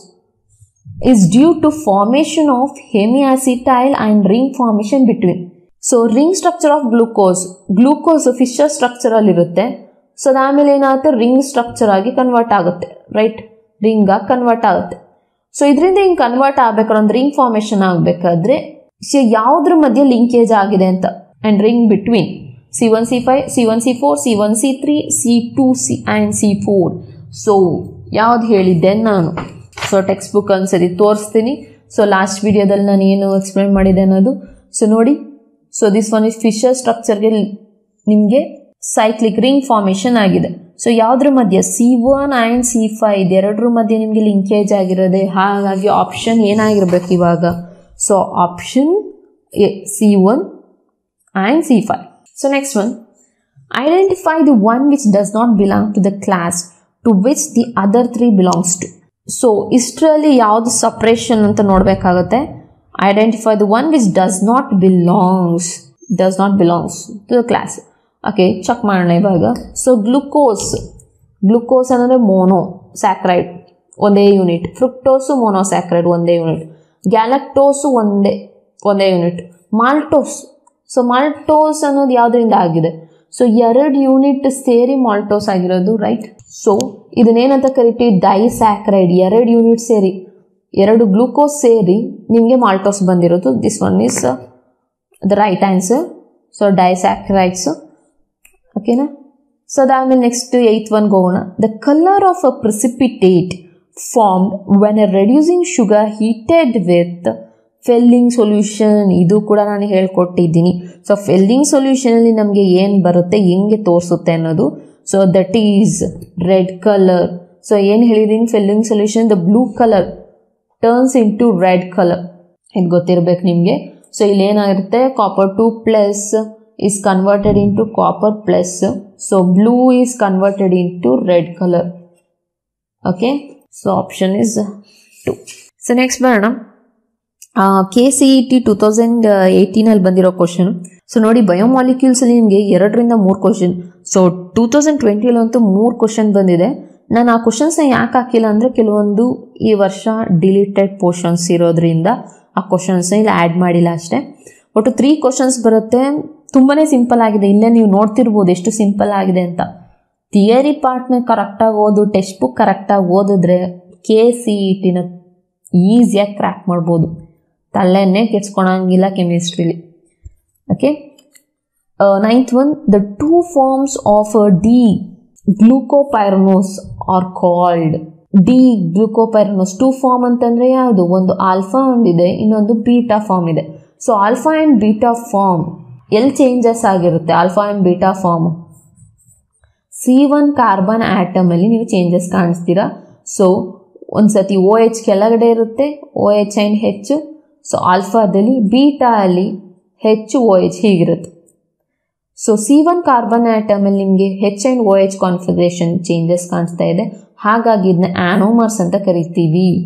is due to formation of hemiacetyl and ring formation between. So ring structure of glucose glucose Fischer structure ಅಲ್ಲಿ ಇರುತ್ತೆ ಸೊ ಅದಾದ್ಮೇಲೆ ಏನಾಗುತ್ತೆ ರಿಂಗ್ ಸ್ಟ್ರಕ್ಚರ್ ಆಗಿ ಕನ್ವರ್ಟ್ ಆಗುತ್ತೆ ರೈಟ್ ರಿಂಗ್ ಆಗಿ ಕನ್ವರ್ಟ್ ಆಗುತ್ತೆ ಸೊ ಇದರಿಂದ ಹಿಂಗೆ ಕನ್ವರ್ಟ್ ಆಗ್ಬೇಕಾದ್ರೆ ಒಂದು ರಿಂಗ್ ಫಾರ್ಮೇಶನ್ ಆಗಬೇಕಾದ್ರೆ ಸೊ ಯಾವುದ್ರ ಮಧ್ಯೆ ಲಿಂಕೇಜ್ ಆಗಿದೆ ಅಂತ and ring between C one C five C one C four C one C three C two C and C four so ಯಾವ್ದು ಹೇಳಿದ್ದೆ ನಾನು ಸೊ ಟೆಕ್ಸ್ಟ್ ಬುಕ್ ಒಂದ್ಸರಿ ತೋರಿಸ್ತೀನಿ ಸೊ ಲಾಸ್ಟ್ ವಿಡಿಯೋದಲ್ಲಿ ನಾನು ಏನು ಎಕ್ಸ್ಪ್ಲೇನ್ ಮಾಡಿದೆ ಅನ್ನೋದು ಸೊ ನೋಡಿ so this one is Fischer ಸ್ಟ್ರಕ್ಚರ್ಗೆ ನಿಮಗೆ ಸೈಕ್ಲಿಕ್ ರಿಂಗ್ ಫಾರ್ಮೇಷನ್ ಆಗಿದೆ ಸೊ ಯಾವುದ್ರ ಮಧ್ಯೆ C one and C five ಇದೆರಡರ ಮಧ್ಯೆ ನಿಮಗೆ ಲಿಂಕೇಜ್ ಆಗಿರೋದೆ ಹಾಗಾಗಿ ಆಪ್ಷನ್ ಏನಾಗಿರ್ಬೇಕು ಇವಾಗ so option A C one and C five so next one identify the one which does not belong to the class to which the other three belongs to so ಇಷ್ಟರಲ್ಲಿ ಯಾವುದು ಸಪ್ರೇಷನ್ ಅಂತ ನೋಡಬೇಕಾಗುತ್ತೆ identify the one which does not belongs does not belongs to the class okay check ಮಾಡೋಣ ಇವಾಗ ಸೊ ಗ್ಲುಕೋಸ್ ಗ್ಲುಕೋಸ್ ಅಂದರೆ ಮೋನೋ ಸ್ಯಾಕ್ರೈಡ್ ಒಂದೇ ಯೂನಿಟ್ ಫ್ರುಕ್ಟೋಸು ಮೋನೋಸ್ಯಾಕ್ರೈಡ್ ಒಂದೇ ಯೂನಿಟ್ ಗ್ಯಾಲಕ್ಟೋಸು ಒಂದೇ ಒಂದೇ ಯೂನಿಟ್ ಮಾಲ್ಟೋಸ್ ಸೊ ಮಾಲ್ಟೋಸ್ ಅನ್ನೋದು ಯಾವುದರಿಂದ ಆಗಿದೆ ಸೊ ಎರಡು ಯೂನಿಟ್ ಸೇರಿ ಮಾಲ್ಟೋಸ್ ಆಗಿರೋದು ರೈಟ್ ಸೊ ಇದನ್ನೇನಂತ ಕರಿತೀವಿ ಡೈಸ್ಯಾಕ್ರೈಡ್ ಎರಡು ಯೂನಿಟ್ ಸೇರಿ ಎರಡು ಗ್ಲೂಕೋಸ್ ಸೇರಿ ನಿಮಗೆ ಮಾಲ್ಟೋಸ್ ಬಂದಿರೋದು this one is the right answer so disaccharides ಓಕೆನಾ ಸೊ ಅದಾದಮೇಲೆ ನೆಕ್ಸ್ಟ್ ಏಯ್ತ್ ಒನ್ಗೆ ಹೋಗೋಣ the colour of a precipitate formed when a reducing sugar heated with Fehling solution ಇದು ಕೂಡ ನಾನು ಹೇಳ್ಕೊಟ್ಟಿದ್ದೀನಿ ಸೊ ಫೆಲ್ಲಿಂಗ್ ಸೊಲ್ಯೂಷನಲ್ಲಿ ನಮಗೆ ಏನು ಬರುತ್ತೆ ಹೆಂಗೆ ತೋರಿಸುತ್ತೆ ಅನ್ನೋದು so that is red colour so ಏನು ಹೇಳಿದ್ದೀನಿ Fehling solution the blue colour turns into red colour ಇದು ಗೊತ್ತಿರಬೇಕು ನಿಮಗೆ ಸೊ ಇಲ್ಲಿ ಏನಾಗಿರುತ್ತೆ copper two plus is converted into copper plus so blue is converted into red colour okay so option is two so next ಬರೋಣ K C E T two thousand ಏಯ್ಟೀನಲ್ಲಿ ಬಂದಿರೋ ಕ್ವಶನ್ ಸೊ ನೋಡಿ ಬಯೋಮಾಲಿಕ್ಯೂಲ್ಸಲ್ಲಿ ನಿಮಗೆ ಎರಡರಿಂದ ಮೂರು ಕ್ವಶನ್ ಸೊ ಟೂ ತೌಸಂಡ್ ಟ್ವೆಂಟಿಲಂತೂ ಮೂರು ಕ್ವಶನ್ ಬಂದಿದೆ ನಾನು ಆ ಕ್ವಶನ್ಸ್ನ ಯಾಕೆ ಹಾಕಿಲ್ಲ ಅಂದರೆ ಕೆಲವೊಂದು ಈ ವರ್ಷ ಡಿಲೀಟೆಡ್ ಪೋರ್ಷನ್ಸ್ ಇರೋದ್ರಿಂದ ಆ ಕ್ವಶನ್ಸ್ನ ಇಲ್ಲಿ ಆ್ಯಡ್ ಮಾಡಿಲ್ಲ ಅಷ್ಟೇ ಒಟ್ಟು ತ್ರೀ ಕ್ವಶನ್ಸ್ ಬರುತ್ತೆ ತುಂಬಾ ಸಿಂಪಲ್ ಆಗಿದೆ ಇಲ್ಲೇ ನೀವು ನೋಡ್ತಿರ್ಬೋದು ಎಷ್ಟು ಸಿಂಪಲ್ ಆಗಿದೆ ಅಂತ ಥಿಯರಿ ಪಾರ್ಟ್ನ ಕರೆಕ್ಟಾಗಿ ಓದು ಟೆಕ್ಸ್ಟ್ ಬುಕ್ ಕರೆಕ್ಟಾಗಿ ಓದಿದ್ರೆ ಕೆ ಸಿ ಇ ಟಿನ ಈಸಿಯಾಗಿ ಕ್ರ್ಯಾಕ್ ಮಾಡ್ಬೋದು ತಲೆನೇ ಕೆಡ್ಸ್ಕೊಳಂಗಿಲ್ಲ ಕೆಮಿಸ್ಟ್ರಿಲಿ okay ninth one the two forms of D glucopyranose are called D glucopyranose two form ಅಂತಂದರೆ ಯಾವುದು ಒಂದು ಆಲ್ಫಾ ಒಂದಿದೆ ಇನ್ನೊಂದು ಬೀಟಾ ಫಾರ್ಮ್ ಇದೆ so alpha and beta form ಎಲ್ಲಿ ಚೇಂಜಸ್ ಆಗಿರುತ್ತೆ alpha and beta form C one carbon ಆ್ಯಟಮಲ್ಲಿ ನೀವು ಚೇಂಜಸ್ ಕಾಣಿಸ್ತೀರಾ ಸೊ ಒಂದು ಸತಿ ಓ ಎಚ್ ಕೆಳಗಡೆ ಇರುತ್ತೆ O H and H so ಆಲ್ಫಾದಲ್ಲಿ ಬೀಟಾ ಅಲ್ಲಿ ಹೆಚ್ಚು ಓ ಎಚ್ ಹೀಗಿರುತ್ತೆ ಸೊ ಸಿ ಒನ್ ಕಾರ್ಬನ್ ಆಟಮಲ್ಲಿ ನಿಮಗೆ H and O H configuration changes ಕಾಣಿಸ್ತಾ ಇದೆ ಹಾಗಾಗಿ ಇದನ್ನ ಆ್ಯನೋಮರ್ಸ್ ಅಂತ ಕರಿತೀವಿ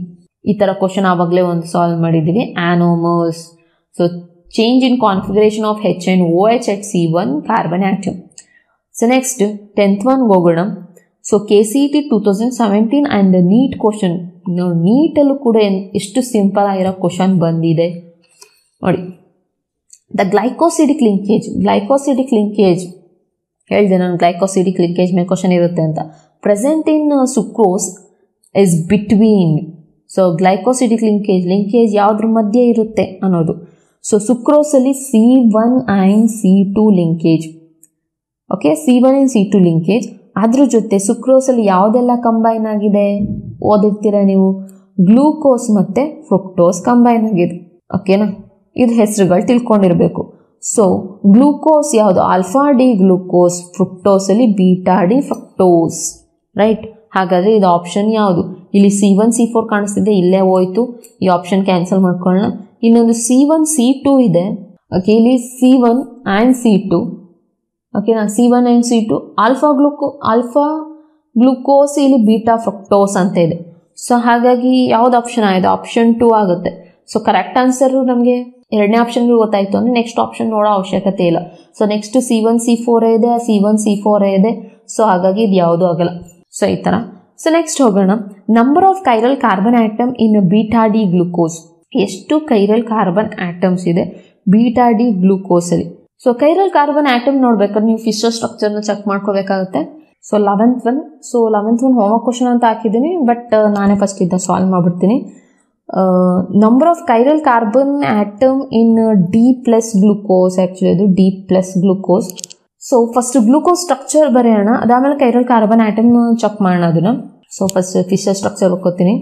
ಈ ಥರ ಕ್ವಶನ್ ಆವಾಗಲೇ ಒಂದು ಸಾಲ್ವ್ ಮಾಡಿದ್ದೀವಿ anomers so change in configuration of H and O H at C one carbon atom so next tenth one ಹೋಗೋಣ so K C T two thousand seventeen and NEET question ನೋಡಿ ನೀಟಲ್ಲೂ ಕೂಡ ಎಷ್ಟು ಸಿಂಪಲ್ ಆಗಿರೋ ಕ್ವಶನ್ ಬಂದಿದೆ ನೋಡಿ the glycosidic linkage glycosidic linkage ಹೇಳಿದೆ ನಾನು ಗ್ಲೈಕೋಸಿಡಿಕ್ ಲಿಂಕೇಜ್ ಮೇಲೆ ಕ್ವಶನ್ ಇರುತ್ತೆ ಅಂತ present in sucrose is between so glycosidic linkage linkage ಯಾವುದ್ರ ಮಧ್ಯೆ ಇರುತ್ತೆ ಅನ್ನೋದು so ಸುಕ್ರೋಸಲ್ಲಿ C one and C two linkage okay C one and C two linkage ಅದ್ರ ಜೊತೆ ಸುಕ್ರೋಸಲ್ಲಿ ಯಾವುದೆಲ್ಲ ಕಂಬೈನ್ ಆಗಿದೆ ಓದಿರ್ತೀರ ನೀವು ಗ್ಲೂಕೋಸ್ ಮತ್ತು ಫ್ರುಕ್ಟೋಸ್ ಕಂಬೈನ್ ಆಗಿದೆ ಓಕೆನಾ ಇದು ಹೆಸರುಗಳು ತಿಳ್ಕೊಂಡಿರಬೇಕು ಸೊ ಗ್ಲೂಕೋಸ್ ಯಾವುದು ಆಲ್ಫಾ ಡಿ ಗ್ಲೂಕೋಸ್ ಫ್ರುಕ್ಟೋಸಲ್ಲಿ ಬೀಟಾ ಡಿ ಫ್ರಕ್ಟೋಸ್ ರೈಟ್ ಹಾಗಾದರೆ ಇದು ಆಪ್ಷನ್ ಯಾವುದು ಇಲ್ಲಿ ಸಿ ಒನ್ ಸಿ ಫೋರ್ ಕಾಣಿಸ್ತಿದೆ ಇಲ್ಲೇ ಹೋಯ್ತು ಈ ಆಪ್ಷನ್ ಕ್ಯಾನ್ಸಲ್ ಮಾಡ್ಕೊಳ್ಳೋಣ ಇನ್ನೊಂದು ಸಿ ಒನ್ ಸಿ ಟು ಇದೆ ಓಕೆ ಇಲ್ಲಿ C one and C two ಓಕೆನಾ C one and C two alpha gluco alpha glucose ಇಲ್ಲಿ ಬೀಟಾ ಫ್ರಕ್ಟೋಸ್ ಅಂತ ಇದೆ ಸೊ ಹಾಗಾಗಿ ಯಾವ್ದು ಆಪ್ಷನ್ ಆಗಿದೆ ಆಪ್ಷನ್ ಟು ಆಗುತ್ತೆ ಸೊ ಕರೆಕ್ಟ್ ಆನ್ಸರು ನಮಗೆ ಎರಡನೇ ಆಪ್ಷನ್ಗೆ ಗೊತ್ತಾಯ್ತು ಅಂದರೆ ನೆಕ್ಸ್ಟ್ ಆಪ್ಷನ್ ನೋಡೋ ಅವಶ್ಯಕತೆ ಇಲ್ಲ so next C one C four ಇದೆ ಸಿ ಒನ್ ಸಿ ಫೋರ್ ಇದೆ ಸೊ ಹಾಗಾಗಿ ಇದು ಯಾವುದೂ ಆಗಲ್ಲ ಸೊ ಈ ಥರ ಸೊ ನೆಕ್ಸ್ಟ್ ಹೋಗೋಣ number of chiral carbon atom in beta D glucose ಎಷ್ಟು ಕೈರಲ್ ಕಾರ್ಬನ್ ಆಟಮ್ಸ್ ಇದೆ ಬೀಟಾ ಡಿ ಗ್ಲೂಕೋಸಲ್ಲಿ ಸೊ ಕೈರಲ್ ಕಾರ್ಬನ್ ಆಟಮ್ ನೋಡ್ಬೇಕಾದ್ರೆ ನೀವು ಫಿಶರ್ ಸ್ಟ್ರಕ್ಚರ್ನ ಚೆಕ್ ಮಾಡ್ಕೋಬೇಕಾಗುತ್ತೆ so eleventh one so eleventh one homework question ಅಂತ ಹಾಕಿದ್ದೀನಿ ಬಟ್ ನಾನೇ ಫಸ್ಟ್ ಇದ್ದ ಸಾಲ್ವ್ ಮಾಡಿಬಿಡ್ತೀನಿ number of chiral carbon atom in D plus glucose actually ಅದು D plus glucose so first glucose structure ಬರೆಯೋಣ ಅದಾದಮೇಲೆ ಕೈರಲ್ ಕಾರ್ಬನ್ ಆಟಮ್ ಚೆಕ್ ಮಾಡೋಣ ಅದನ್ನು ಸೊ ಫಸ್ಟ್ ಫಿಶರ್ ಸ್ಟ್ರಕ್ಚರ್ ಹೋಗ್ಕೋತೀನಿ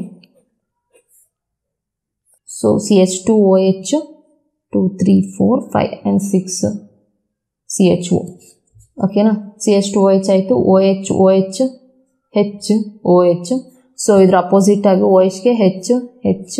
so C H two O H two three four five and six C H O ಓಕೆನಾ C H two O H ಆಯಿತು O H O H H O H so ಇದ್ರ ಅಪೋಸಿಟ್ ಆಗಿ ಓ ಎಚ್ಗೆ ಹೆಚ್ ಹೆಚ್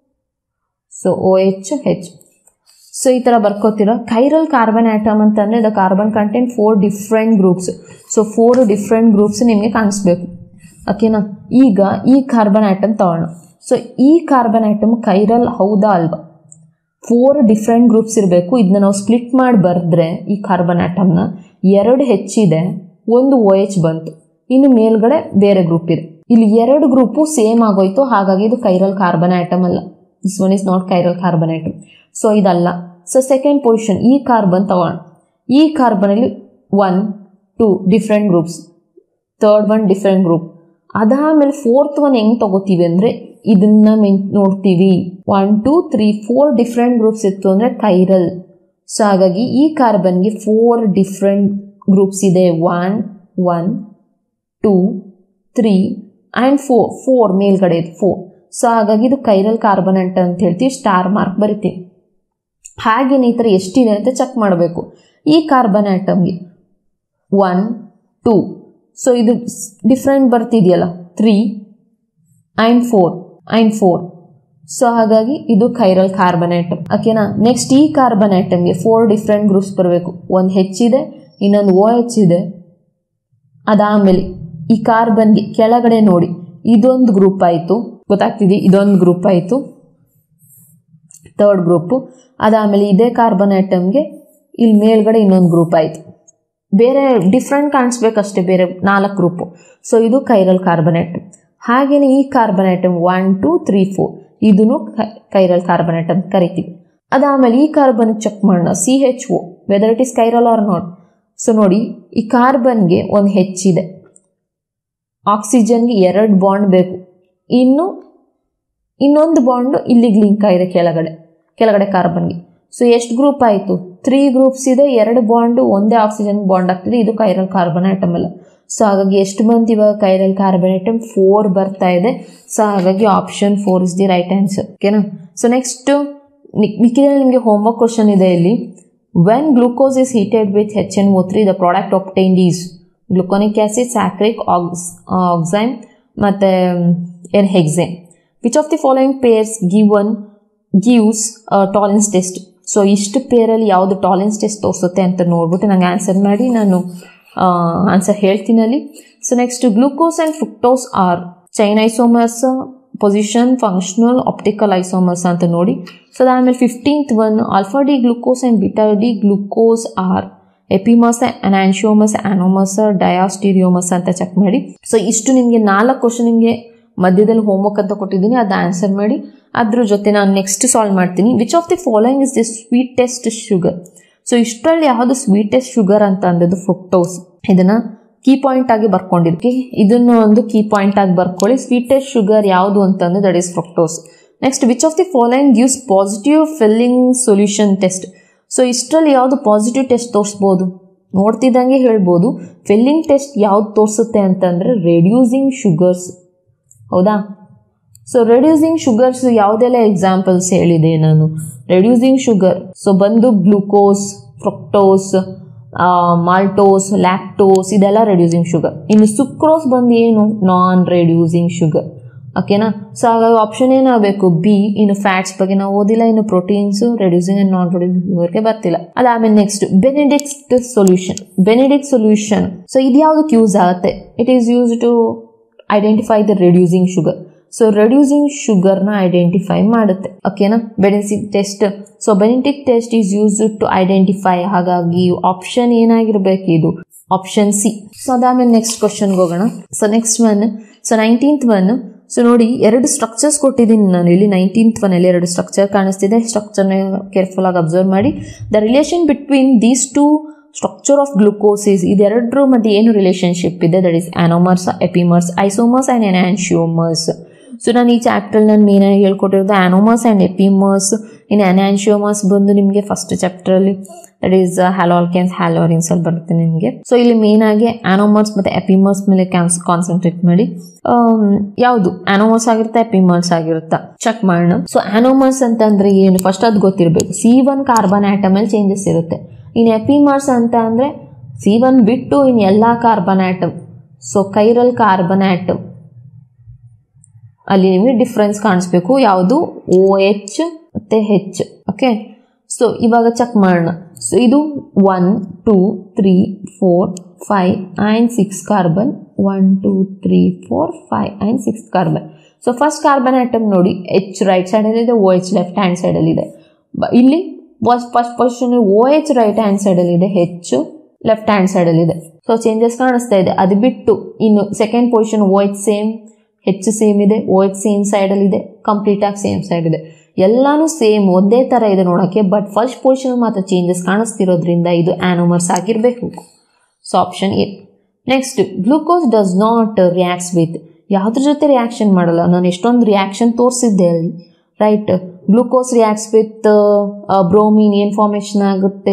ಸೊ ಓ ಎಚ್ ಹೆಚ್ ಸೊ ಈ ಥರ ಬರ್ಕೋತೀರ ಕೈರಲ್ ಕಾರ್ಬನ್ ಆಟಮ್ ಅಂತಂದರೆ the carbon content four different groups so four different groups ನಿಮಗೆ ಕಾಣಿಸ್ಬೇಕು ಓಕೆನಾ ಈಗ ಈ ಕಾರ್ಬನ್ ಆಟಮ್ ತಗೋಣ ಸೊ ಈ ಕಾರ್ಬನ್ ಆಟಮ್ ಕೈರಲ್ ಹೌದಾ ಅಲ್ವಾ ಫೋರ್ ಡಿಫ್ರೆಂಟ್ ಗ್ರೂಪ್ಸ್ ಇರಬೇಕು ಇದನ್ನ ನಾವು ಸ್ಪ್ಲಿಟ್ ಮಾಡಿ ಬರೆದ್ರೆ ಈ ಕಾರ್ಬನ್ ಆಟಮ್ನ ಎರಡು ಹೆಚ್ಚಿದೆ ಒಂದು ಓ ಎಚ್ ಬಂತು ಇನ್ನು ಮೇಲ್ಗಡೆ ಬೇರೆ ಗ್ರೂಪ್ ಇದೆ ಇಲ್ಲಿ ಎರಡು ಗ್ರೂಪು ಸೇಮ್ ಆಗೋಯ್ತು ಹಾಗಾಗಿ ಇದು ಕೈರಲ್ ಕಾರ್ಬನ್ ಆಟಮ್ ಅಲ್ಲ this one is not chiral carbon atom so ಇದಲ್ಲ ಸೊ ಸೆಕೆಂಡ್ ಪೊಸಿಷನ್ ಈ ಕಾರ್ಬನ್ ತಗೋಣ ಈ ಕಾರ್ಬನಲ್ಲಿ one two different groups third one different group ಅದಾದಮೇಲೆ ಫೋರ್ತ್ ಒನ್ ಹೆಂಗೆ ತಗೋತೀವಿ ಅಂದರೆ ಇದನ್ನ ಮೆನ್ ನೋಡ್ತೀವಿ one two three four different groups ಇತ್ತು ಅಂದರೆ ಕೈರಲ್ ಸೊ ಹಾಗಾಗಿ ಈ ಕಾರ್ಬನ್ಗೆ ಫೋರ್ ಡಿಫ್ರೆಂಟ್ ಗ್ರೂಪ್ಸ್ ಇದೆ one one two three and four four ಮೇಲ್ಗಡೆ ಇದೆ ಫೋರ್ ಸೊ ಹಾಗಾಗಿ ಇದು ಕೈರಲ್ ಕಾರ್ಬನ್ ಅಂತ ಅಂತ ಹೇಳ್ತೀವಿ ಸ್ಟಾರ್ ಮಾರ್ಕ್ ಬರಿತೀವಿ ಹಾಗೇನೆ ಈ ಥರ ಎಷ್ಟಿದೆ ಅಂತ ಚೆಕ್ ಮಾಡಬೇಕು ಈ ಕಾರ್ಬನ್ ಆಟಮ್ಗೆ ಒನ್ ಟೂ ಸೊ ಇದು ಡಿಫ್ರೆಂಟ್ ಬರ್ತಿದೆಯಲ್ಲ three and four and four so ಹಾಗಾಗಿ ಇದು ಕೈರಲ್ ಕಾರ್ಬನ್ ಆಟಮ್ ಓಕೆನಾ ನೆಕ್ಸ್ಟ್ ಈ ಕಾರ್ಬನ್ ಆಟಮ್ಗೆ ಫೋರ್ ಡಿಫ್ರೆಂಟ್ ಗ್ರೂಪ್ಸ್ ಬರಬೇಕು ಒಂದು ಹೆಚ್ಚಿದೆ ಇನ್ನೊಂದು ಓ ಎಚ್ ಇದೆ ಅದಾದಮೇಲೆ ಈ ಕಾರ್ಬನ್ಗೆ ಕೆಳಗಡೆ ನೋಡಿ ಇದೊಂದು ಗ್ರೂಪ್ ಆಯಿತು ಗೊತ್ತಾಗ್ತಿದೆ ಇದೊಂದು ಗ್ರೂಪ್ ಆಯಿತು ಥರ್ಡ್ ಗ್ರೂಪು ಅದಾದಮೇಲೆ ಇದೇ ಕಾರ್ಬನ್ ಆಟಮ್ಗೆ ಇಲ್ಲಿ ಮೇಲ್ಗಡೆ ಇನ್ನೊಂದು ಗ್ರೂಪ್ ಆಯಿತು ಬೇರೆ ಡಿಫ್ರೆಂಟ್ ಕಾಣಿಸ್ಬೇಕಷ್ಟೇ ಬೇರೆ ನಾಲ್ಕು ಗ್ರೂಪು ಸೊ ಇದು ಕೈರಲ್ ಕಾರ್ಬನ್ ಆಟಮ್ ಹಾಗೆಯೇ ಈ carbon atom one two three four ಇದನ್ನು ಕೈರಲ್ ಕಾರ್ಬನ್ ಆಟಮ್ ಕರಿತೀವಿ ಅದಾದಮೇಲೆ ಈ ಕಾರ್ಬನ್ ಚೆಕ್ ಮಾಡೋಣ C H O whether it is chiral or not so ನೋಡಿ ಈ ಕಾರ್ಬನ್ಗೆ ಒಂದು ಹೆಚ್ಚಿದೆ ಆಕ್ಸಿಜನ್ಗೆ ಎರಡು ಬಾಂಡ್ ಬೇಕು ಇನ್ನು ಇನ್ನೊಂದು ಬಾಂಡ್ ಇಲ್ಲಿಗೆ ಲಿಂಕ್ ಆಗಿದೆ ಕೆಳಗಡೆ ಕೆಳಗಡೆ ಕಾರ್ಬನ್ಗೆ ಸೊ ಎಷ್ಟು ಗ್ರೂಪ್ ಆಯಿತು ತ್ರೀ ಗ್ರೂಪ್ಸ್ ಇದೆ ಎರಡು ಬಾಂಡು ಒಂದೇ ಆಕ್ಸಿಜನ್ ಬಾಂಡ್ ಆಗ್ತಿದೆ ಇದು ಕೈರಲ್ ಕಾರ್ಬನ್ ಆಟಮ್ ಅಲ್ಲ ಸೊ ಹಾಗಾಗಿ ಎಷ್ಟು ಬಂತು ಇವಾಗ ಕೈರಲ್ ಕಾರ್ಬನ್ ಆಟಮ್ ಫೋರ್ ಬರ್ತಾ ಇದೆ ಸೊ ಹಾಗಾಗಿ option four is the right answer ಓಕೆನಾ ಸೊ ನೆಕ್ಸ್ಟ್ ಮಿಕ್ಕಿದಲ್ಲಿ ನಿಮಗೆ ಹೋಮ್ವರ್ಕ್ ಕ್ವಶನ್ ಇದೆ ಇಲ್ಲಿ when glucose is heated with H N O three the product obtained is gluconic acid saccharic ox oxime ಮತ್ತು N hexane which of the following pairs given gives Tollens test so ಇಷ್ಟು ಪೇರಲ್ಲಿ ಯಾವುದು ಟಾಲೆನ್ಸ್ ಟೆಸ್ಟ್ ತೋರಿಸುತ್ತೆ ಅಂತ ನೋಡ್ಬಿಟ್ಟು ನಂಗೆ ಆನ್ಸರ್ ಮಾಡಿ ನಾನು ಆನ್ಸರ್ ಹೇಳ್ತೀನಿ ಅಲ್ಲಿ so next glucose and fructose are chain isomers position functional optical isomers ಅಂತ ನೋಡಿ ಸೊ ಅದಾದಮೇಲೆ fifteenth one alpha D glucose and beta D glucose are epimers enantiomers anomers diastereomers ಅಂತ ಚೆಕ್ ಮಾಡಿ ಸೊ ಇಷ್ಟು ನಿಮಗೆ ನಾಲ್ಕು ಕ್ವಶನ್ ನಿಮಗೆ ಮಧ್ಯದಲ್ಲಿ ಹೋಮ್ವರ್ಕ್ ಅಂತ ಕೊಟ್ಟಿದ್ದೀನಿ ಅದನ್ನ ಆನ್ಸರ್ ಮಾಡಿ ಅದ್ರ ಜೊತೆ ನಾನು ನೆಕ್ಸ್ಟ್ ಸಾಲ್ವ್ ಮಾಡ್ತೀನಿ which of the following is the sweetest sugar so ಇಷ್ಟರಲ್ಲಿ ಯಾವುದು ಸ್ವೀಟೆಸ್ಟ್ ಶುಗರ್ ಅಂತ ಅಂದದ್ದು ಫ್ರುಕ್ಟೋಸ್ ಇದನ್ನ ಕೀ ಪಾಯಿಂಟ್ ಆಗಿ ಬರ್ಕೊಂಡಿರ್ತಿ ಇದನ್ನು ಒಂದು ಕೀ ಪಾಯಿಂಟ್ ಆಗಿ ಬರ್ಕೊಳ್ಳಿ ಸ್ವೀಟೆಸ್ಟ್ ಶುಗರ್ ಯಾವುದು ಅಂತಂದ್ರೆ that is fructose next which of the following gives positive Fehling solution test so ಇಷ್ಟರಲ್ಲಿ ಯಾವುದು ಪಾಸಿಟಿವ್ ಟೆಸ್ಟ್ ತೋರಿಸ್ಬೋದು ನೋಡ್ತಿದ್ದಂಗೆ ಹೇಳ್ಬೋದು ಫಿಲ್ಲಿಂಗ್ ಟೆಸ್ಟ್ ಯಾವ್ದು ತೋರಿಸುತ್ತೆ ಅಂತಂದರೆ ರೆಡ್ಯೂಸಿಂಗ್ ಶುಗರ್ಸ್ ಹೌದಾ ಸೊ ರೆಡ್ಯೂಸಿಂಗ್ ಶುಗರ್ಸ್ ಯಾವುದೆಲ್ಲ ಎಕ್ಸಾಂಪಲ್ಸ್ ಹೇಳಿದೆ ನಾನು ರೆಡ್ಯೂಸಿಂಗ್ ಶುಗರ್ ಸೊ ಬಂದು ಗ್ಲೂಕೋಸ್ ಫ್ರಕ್ಟೋಸ್ ಮಾಲ್ಟೋಸ್ ಲ್ಯಾಕ್ಟೋಸ್ ಇದೆಲ್ಲ ರೆಡ್ಯೂಸಿಂಗ್ ಶುಗರ್ ಇನ್ನು ಸುಕ್ರೋಸ್ ಬಂದು ಏನು ನಾನ್ ರೆಡ್ಯೂಸಿಂಗ್ ಶುಗರ್ ಓಕೆನಾ ಸೊ ಹಾಗಾಗಿ ಆಪ್ಷನ್ ಏನಾಗಬೇಕು ಬಿ ಇನ್ನು ಫ್ಯಾಟ್ಸ್ ಬಗ್ಗೆ ನಾವು ಓದಿಲ್ಲ ಇನ್ನು proteins reducing and non reducing ಶುಗರ್ಗೆ ಬರ್ತಿಲ್ಲ ಅದಾದ್ಮೇಲೆ next Benedict's solution Benedict solution so ಇದು ಯಾವುದಕ್ಕೆ ಯೂಸ್ ಆಗುತ್ತೆ it is use to identify the reducing sugar so reducing ಶುಗರ್ನ ಐಡೆಂಟಿಫೈ ಮಾಡುತ್ತೆ ಓಕೆನಾ Benedict test so Benedict test is use to identify ಹಾಗಾಗಿ ಆಪ್ಷನ್ ಏನಾಗಿರ್ಬೇಕು ಇದು ಆಪ್ಷನ್ ಸಿ ಸೊ ಅದಾದ್ಮೇಲೆ ನೆಕ್ಸ್ಟ್ ಕ್ವಶನ್ಗೆ ಹೋಗೋಣ so next one so nineteenth one so ನೋಡಿ ಎರಡು ಸ್ಟ್ರಕ್ಚರ್ಸ್ ಕೊಟ್ಟಿದ್ದೀನಿ ನಾನು ಇಲ್ಲಿ ನೈನ್ಟೀನ್ತ್ ಒನ್ ಅಲ್ಲಿ ಎರಡು ಸ್ಟ್ರಕ್ಚರ್ ಕಾಣಿಸ್ತಿದೆ ಸ್ಟ್ರಕ್ಚರ್ನ ಕೇರ್ಫುಲ್ ಆಗಿ ಅಬ್ಸರ್ವ್ ಮಾಡಿ the relation between these two structure of glucoses ಇದೆರಡರ ಮಧ್ಯೆ ಏನು ರಿಲೇಶನ್ಶಿಪ್ ಇದೆ that is anomers epimers isomers and enantiomers so ನಾನು ಈ ಚಾಪ್ಟರ್ ನಾನು ಮೇನಾಗಿ ಹೇಳ್ಕೊಟ್ಟಿರೋದು ಆನೋಮರ್ಸ್ ಆ್ಯಂಡ್ ಎಪಿಮರ್ಸ್ ಇನ್ನು ಅನ್ಯಾನ್ಶಿಯೋಮರ್ಸ್ ಬಂದು ನಿಮಗೆ ಫಸ್ಟ್ ಚಾಪ್ಟರಲ್ಲಿ ದಟ್ ಈಸ್ ಹ್ಯಾಲೋಲ್ಕೆನ್ಸ್ ಹ್ಯಾಲೋರಿನ್ಸ್ ಅಲ್ಲಿ ಬರುತ್ತೆ ನಿಮಗೆ ಸೊ ಇಲ್ಲಿ ಮೇನ್ ಆಗಿ ಆನೋಮರ್ಸ್ ಮತ್ತು ಎಪಿಮರ್ಸ್ ಮೇಲೆ ಕಾನ್ಸಂಟ್ರೇಟ್ ಮಾಡಿ ಯಾವುದು ಆನೋಮರ್ಸ್ ಆಗಿರುತ್ತೆ ಎಪಿಮರ್ಸ್ ಆಗಿರುತ್ತಾ ಚೆಕ್ ಮಾಡೋಣ ಸೊ ಆನೋಮರ್ಸ್ ಅಂತಂದ್ರೆ ಏನು ಫಸ್ಟ್ ಅದು ಗೊತ್ತಿರಬೇಕು ಸಿ ಒನ್ ಕಾರ್ಬನ್ ಆಟಮ್ ಅಲ್ಲಿ ಚೇಂಜಸ್ ಇರುತ್ತೆ ಇನ್ನು ಎಪಿಮರ್ಸ್ ಅಂತ ಅಂದರೆ ಸಿ ಒನ್ ಬಿಟ್ಟು ಇನ್ನು ಎಲ್ಲ carbon atom so chiral carbon atom ಅಲ್ಲಿ ನಿಮಗೆ ಡಿಫ್ರೆನ್ಸ್ ಕಾಣಿಸ್ಬೇಕು ಯಾವುದು ಓ ಎಚ್ ಮತ್ತು ಹೆಚ್ ಓಕೆ ಸೊ ಇವಾಗ ಚೆಕ್ ಮಾಡೋಣ ಸೊ ಇದು one two three four five and six carbon one two three four five and six carbon so first carbon atom ನೋಡಿ ಎಚ್ ರೈಟ್ ಸೈಡಲ್ಲಿದೆ ಓ ಎಚ್ ಲೆಫ್ಟ್ ಹ್ಯಾಂಡ್ ಸೈಡಲ್ಲಿದೆ ಇಲ್ಲಿ first first position O H right hand ಸೈಡಲ್ಲಿದೆ ಹೆಚ್ಚು ಲೆಫ್ಟ್ ಹ್ಯಾಂಡ್ ಸೈಡಲ್ಲಿದೆ ಸೊ ಚೇಂಜಸ್ ಕಾಣಿಸ್ತಾ ಇದೆ ಅದು ಬಿಟ್ಟು ಇನ್ನು second position O H same H same ಇದೆ ಓ ಎಚ್ ಸೇಮ್ ಸೈಡಲ್ಲಿದೆ ಕಂಪ್ಲೀಟಾಗಿ ಸೇಮ್ ಸೈಡ್ ಇದೆ ಎಲ್ಲಾನು ಸೇಮ್ ಒಂದೇ ಥರ ಇದೆ ನೋಡೋಕ್ಕೆ ಬಟ್ ಫಸ್ಟ್ ಪೊಸಿಷನ್ ಮಾತ್ರ ಚೇಂಜಸ್ ಕಾಣಿಸ್ತಿರೋದ್ರಿಂದ ಇದು ಆನೋಮರ್ಸ್ ಆಗಿರಬೇಕು so option A next glucose does not reacts with ಯಾವುದ್ರ ಜೊತೆ ರಿಯಾಕ್ಷನ್ ಮಾಡಲ್ಲ ನಾನು ಎಷ್ಟೊಂದು ರಿಯಾಕ್ಷನ್ ತೋರಿಸಿದ್ದೆ ಅಲ್ಲಿ right glucose reacts with bromine ಏನು ಫಾರ್ಮೇಷನ್ ಆಗುತ್ತೆ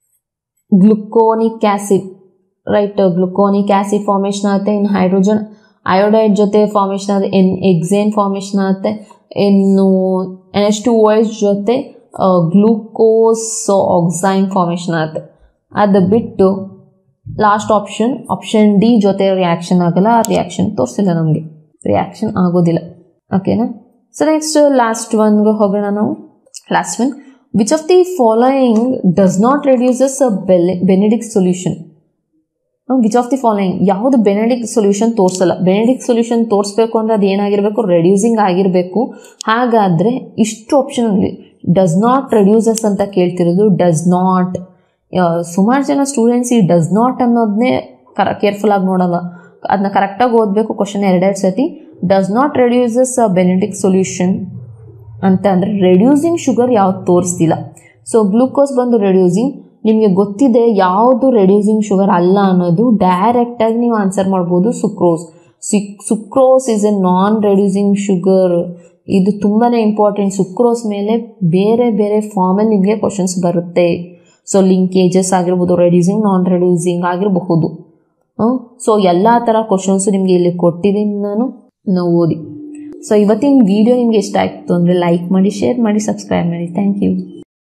gluconic acid right gluconic acid formation ಆಗುತ್ತೆ ಇನ್ನು ಹೈಡ್ರೋಜನ್ ಅಯೋಡೈಡ್ ಜೊತೆ ಫಾರ್ಮೇಷನ್ ಆಗುತ್ತೆ ಎನ್ ಎಕ್ಸೇನ್ ಫಾರ್ಮೇಷನ್ ಆಗುತ್ತೆ ಇನ್ನು N H two O H ಜೊತೆ ಗ್ಲೂಕೋಸ್ ಆಕ್ಸೈನ್ ಫಾರ್ಮೇಷನ್ ಆಗುತ್ತೆ ಅದು ಬಿಟ್ಟು ಲಾಸ್ಟ್ ಆಪ್ಷನ್ ಆಪ್ಷನ್ ಡಿ ಜೊತೆ ರಿಯಾಕ್ಷನ್ ಆಗಲ್ಲ ಆ ರಿಯಾಕ್ಷನ್ ತೋರಿಸಿಲ್ಲ ನಮಗೆ ರಿಯಾಕ್ಷನ್ ಆಗೋದಿಲ್ಲ ಓಕೆನಾ ಸೊ ನೆಕ್ಸ್ಟ್ ಲಾಸ್ಟ್ ಒನ್ಗೆ ಹೋಗೋಣ ನಾವು last one which of the following does not reduces a ಬೆಲೆ Benedict solution which of the following ಯಾವುದು ಬೆನೆಡಿಕ್ ಸೊಲ್ಯೂಷನ್ ತೋರಿಸಲ್ಲ ಬೆನೆಡಿಕ್ ಸೊಲ್ಯೂಷನ್ ತೋರಿಸ್ಬೇಕು ಅಂದರೆ ಅದು ಏನಾಗಿರಬೇಕು ರೆಡ್ಯೂಸಿಂಗ್ ಆಗಿರಬೇಕು ಹಾಗಾದರೆ ಇಷ್ಟು ಆಪ್ಷನ್ ಡಸ್ ನಾಟ್ ರೆಡ್ಯೂಸಸ್ ಅಂತ ಕೇಳ್ತಿರೋದು ಡಸ್ ನಾಟ್ ಸುಮಾರು ಜನ ಸ್ಟೂಡೆಂಟ್ಸ್ ಈ ಡಸ್ ನಾಟ್ ಅನ್ನೋದನ್ನೇ ಕರ ಕೇರ್ಫುಲ್ ಆಗಿ ನೋಡಲ್ಲ ಅದನ್ನ ಕರೆಕ್ಟಾಗಿ ಓದಬೇಕು ಕ್ವಶನ್ ಎರಡೆರಡು ಸತಿ does not reduces a Benedict solution ಅಂತ ಅಂದರೆ ರೆಡ್ಯೂಸಿಂಗ್ ಶುಗರ್ ಯಾವ್ದು ತೋರಿಸ್ತಿಲ್ಲ ಸೊ ಗ್ಲೂಕೋಸ್ ಬಂದು ರೆಡ್ಯೂಸಿಂಗ್ ನಿಮಗೆ ಗೊತ್ತಿದೆ ಯಾವುದು ರೆಡ್ಯೂಸಿಂಗ್ ಶುಗರ್ ಅಲ್ಲ ಅನ್ನೋದು ಡೈರೆಕ್ಟಾಗಿ ನೀವು ಆನ್ಸರ್ ಮಾಡ್ಬೋದು ಸುಕ್ರೋಸ್ ಸಿಕ್ sucrose is a non reducing sugar ಇದು ತುಂಬಾ ಇಂಪಾರ್ಟೆಂಟ್ ಸುಕ್ರೋಸ್ ಮೇಲೆ ಬೇರೆ ಬೇರೆ ಫಾರ್ಮಲ್ಲಿ ನಿಮಗೆ ಕ್ವಶನ್ಸ್ ಬರುತ್ತೆ ಸೊ ಲಿಂಕೇಜಸ್ ಆಗಿರ್ಬೋದು ರೆಡ್ಯೂಸಿಂಗ್ ನಾನ್ ರೆಡ್ಯೂಸಿಂಗ್ ಆಗಿರಬಹುದು ಸೊ ಎಲ್ಲ ಥರ ಕ್ವಶನ್ಸು ನಿಮಗೆ ಇಲ್ಲಿ ಕೊಟ್ಟಿದ್ದೀನಿ ನಾನು ನಾವು ಓದಿ ಸೊ ಇವತ್ತಿನ ವಿಡಿಯೋ ನಿಮಗೆ ಇಷ್ಟ ಆಯಿತು ಅಂದರೆ ಲೈಕ್ ಮಾಡಿ ಶೇರ್ ಮಾಡಿ ಸಬ್ಸ್ಕ್ರೈಬ್ ಮಾಡಿ ಥ್ಯಾಂಕ್ ಯು